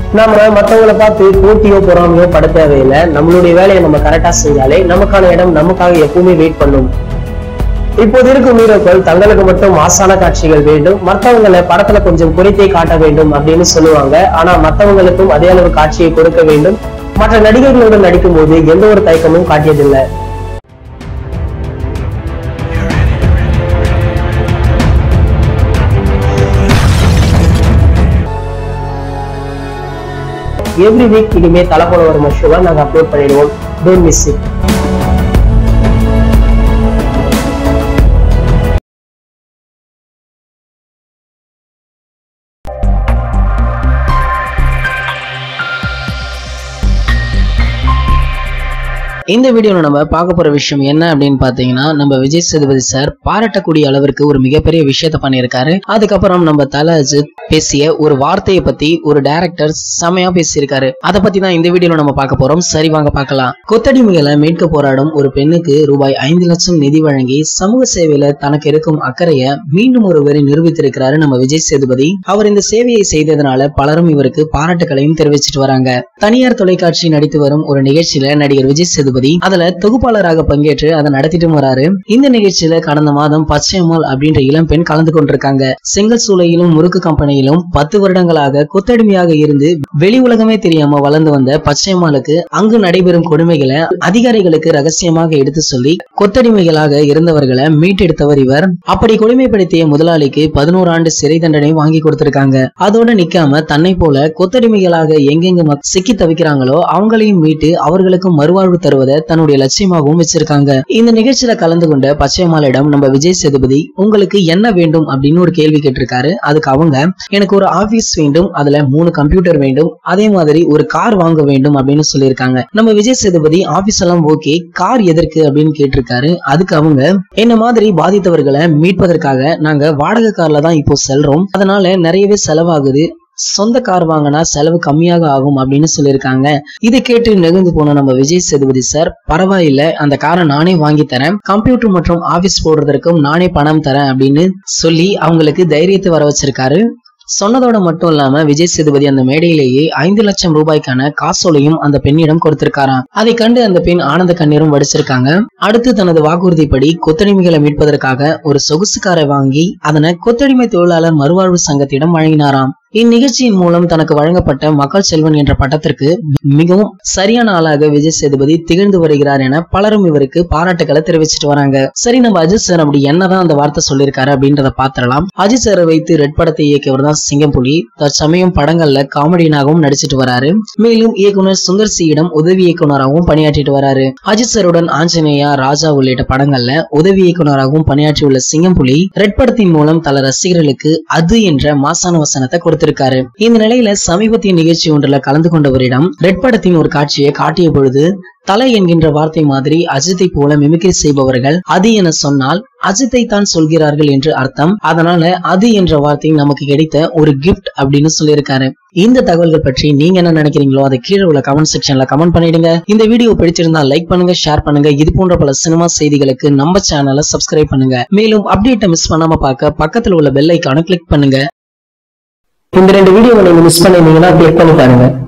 நாம மத்தவங்கள பார்த்து போட்டியோ பொறாமையோ பட தேவையில்லை நம்மளுடைய வேலையை நம்ம கரெக்டா செஞ்சாலே நமக்கான இடம் நமக்காக எப்பவுமே வெயிட் பண்ணும் இப்போது இருக்கும் ஹீரோக்கள் தங்களுக்கு மட்டும் மாசான காட்சிகள் வேண்டும் மற்றவங்களை படத்துல கொஞ்சம் குறைத்தே காட்ட வேண்டும் அப்படின்னு சொல்லுவாங்க ஆனா மற்றவங்களுக்கும் அதே அளவு காட்சியை கொடுக்க வேண்டும் மற்ற நடிகர்களுடன் நடிக்கும்போது எந்த ஒரு தயக்கமும் காட்டியதில்லை எவ்ரி வீக் இனிமே தலை போல வரும் ஷோவை நாங்க அப்லோட் பண்ணிடுவோம் டோன்ட் மிஸ் இட் இந்த வீடியோல நம்ம பார்க்க போற விஷயம் என்ன அப்படின்னு பாத்தீங்கன்னா நம்ம விஜய் சேதுபதி சார் பாராட்டக்கூடிய அளவிற்கு ஒரு மிகப்பெரிய விஷயத்த பண்ணியிருக்காரு அதுக்கப்புறம் நம்ம தல அஜித் பேசிய ஒரு வார்த்தையை பத்தி ஒரு டைரக்டர் செமையா பேசியிருக்காரு அதை பத்தி தான் இந்த வீடியோல நம்ம பார்க்க போறோம் சரி வாங்க பார்க்கலாம் கொத்தடிமைகளை மீட்க போராடும் ஒரு பெண்ணுக்கு ரூபாய் ஐந்து லட்சம் நிதி வழங்கி சமூக சேவையில தனக்கு இருக்கும் அக்கறைய மீண்டும் ஒரு வரி நிரூபித்திருக்கிறாரு நம்ம விஜய் சேதுபதி அவர் இந்த சேவையை செய்ததனால பலரும் இவருக்கு பாராட்டுகளையும் தெரிவிச்சிட்டு வராங்க தனியார் தொலைக்காட்சி நடித்து வரும் ஒரு நிகழ்ச்சியில நடிகர் விஜய் சேதுபதி அதுல தொகுப்பாளராக பங்கேற்று அதை நடத்திட்டு வராரு இந்த நிகழ்ச்சியில கடந்த மாதம் பச்சையம்மாள் அப்படின்ற இளம் பெண் கலந்து கொண்டிருக்காங்க செங்கல் சூளையிலும் முறுக்கு கம்பெனியிலும் பத்து வருடங்களாக கொத்தடிமையாக இருந்து வெளி உலகமே தெரியாம வளர்ந்து வந்த பச்சையம்மாளுக்கு அங்கு நடைபெறும் கொடுமைகளை அதிகாரிகளுக்கு ரகசியமாக எடுத்து சொல்லி கொத்தடிமைகளாக இருந்தவர்களை மீட்டெடுத்தவர் இவர் அப்படி கொடுமைப்படுத்திய முதலாளிக்கு பதினோரு ஆண்டு சிறை தண்டனை வாங்கி கொடுத்திருக்காங்க அதோட நிக்காம தன்னை போல கொத்தடிமைகளாக எங்கெங்க மக்- சிக்கி தவிக்கிறாங்களோ அவங்களையும் மீட்டு அவர்களுக்கும் மறுவாழ்வு தருவதை தன்னுடைய லட்சியமாகவும் வச்சிருக்காங்க இந்த நிகழ்ச்சியில கலந்து கொண்ட பச்சையம்மாளிடம் நம்ம விஜய் சேதுபதி உங்களுக்கு என்ன வேண்டும் அப்படின்னு ஒரு கேள்வி கேட்டிருக்காரு அதுக்கு அவங்க எனக்கு ஒரு ஆபீஸ் வேண்டும் அதுல மூணு கம்ப்யூட்டர் வேண்டும் அதே மாதிரி ஒரு கார் வாங்க வேண்டும் அப்படின்னு சொல்லியிருக்காங்க நம்ம விஜய் சேதுபதி ஆபீஸ் எல்லாம் ஓகே கார் எதற்கு அப்படின்னு கேட்டிருக்காரு அதுக்கு அவங்க என்ன மாதிரி பாதித்தவர்களை மீட்பதற்காக நாங்க வாடகை கார்ல தான் இப்போ செல்றோம் அதனால நிறையவே செலவாகுது சொந்த கார் வாங்கினா செலவு கம்மியாக ஆகும் அப்படின்னு சொல்லியிருக்காங்க இதை கேட்டு நெகிழ்ந்து போன நம்ம விஜய் சேதுபதி சார் பரவாயில்ல அந்த காரை நானே வாங்கி தரேன் கம்ப்யூட்டர் மற்றும் ஆபீஸ் போடுறதற்கும் நானே பணம் தரேன் அப்படின்னு சொல்லி அவங்களுக்கு தைரியத்தை வர வச்சிருக்காரு சொன்னதோட மட்டும் இல்லாம விஜய் சேதுபதி அந்த மேடையிலேயே ஐந்து லட்சம் ரூபாய்க்கான காசோலையும் அந்த பெண்ணிடம் கொடுத்திருக்காராம் அதை கண்டு அந்த பெண் ஆனந்த கண்ணீரும் வடிச்சிருக்காங்க அடுத்து தனது வாக்குறுதிப்படி கொத்தடிமைகளை மீட்பதற்காக ஒரு சொகுசு காரை வாங்கி அதனை கொத்தடிமை தொழிலாளர் மறுவாழ்வு சங்கத்திடம் வழங்கினாராம் இந்நிகழ்ச்சியின் மூலம் தனக்கு வழங்கப்பட்ட மக்கள் செல்வன் என்ற பட்டத்திற்கு மிகவும் சரியான ஆளாக விஜய் சேதுபதி திகழ்ந்து வருகிறார் என பலரும் இவருக்கு பாராட்டுகளை தெரிவிச்சிட்டு வராங்க சரி நம்ம அஜித் சார் அப்படி என்னதான் அந்த வார்த்தை சொல்லியிருக்காரு அப்படின்றத பாத்திரலாம் அஜித் சாரை வைத்து ரெட் படத்தை இயக்கியவர் தான் சிங்கம்புலி தற்சமயம் படங்கள்ல காமெடியனாகவும் நடிச்சிட்டு வராரு மேலும் இயக்குனர் சுந்தர் சியிடம் உதவி இயக்குனராகவும் பணியாற்றிட்டு வராரு அஜித் சாருடன் ஆஞ்சநேயா ராஜா உள்ளிட்ட படங்கள்ல உதவி இயக்குனராகவும் பணியாற்றியுள்ள சிங்கம்புலி ரெட் படத்தின் மூலம் பல ரசிகர்களுக்கு அது என்ற மாசான வசனத்தை கொடுத்திருக்காரு இந்த நிலையில சமீபத்திய நிகழ்ச்சி ஒன்றுல கலந்து கொண்டவரிடம் ரெட் படத்தின் ஒரு காட்சியை காட்டிய பொழுது தலை என்கின்ற வார்த்தை மாதிரி அஜித்தை போல மிமிக்ரி செய்பவர்கள் அது என சொன்னால் அஜித்தை தான் சொல்கிறார்கள் என்று அர்த்தம் அதனால அது என்ற வார்த்தை நமக்கு கிடைத்த ஒரு கிஃப்ட் அப்படின்னு சொல்லியிருக்காரு இந்த தகவல்கள் பற்றி நீங்க என்ன நினைக்கிறீங்களோ அதை கீழே உள்ள கமெண்ட் செக்ஷன்ல கமெண்ட் பண்ணிடுங்க இந்த வீடியோ பிடிச்சிருந்தா லைக் பண்ணுங்க ஷேர் பண்ணுங்க இது போன்ற பல சினிமா செய்திகளுக்கு நம்ம சேனலை சப்ஸ்கிரைப் பண்ணுங்க மேலும் அப்டேட்டை மிஸ் பண்ணாம பார்க்க பக்கத்துல உள்ள பெல் ஐக்கான கிளிக் பண்ணுங்க இந்த ரெண்டு வீடியோவை நீங்க மிஸ் பண்ணிருந்தீங்கன்னா கிளிக் பண்ணி பாருங்க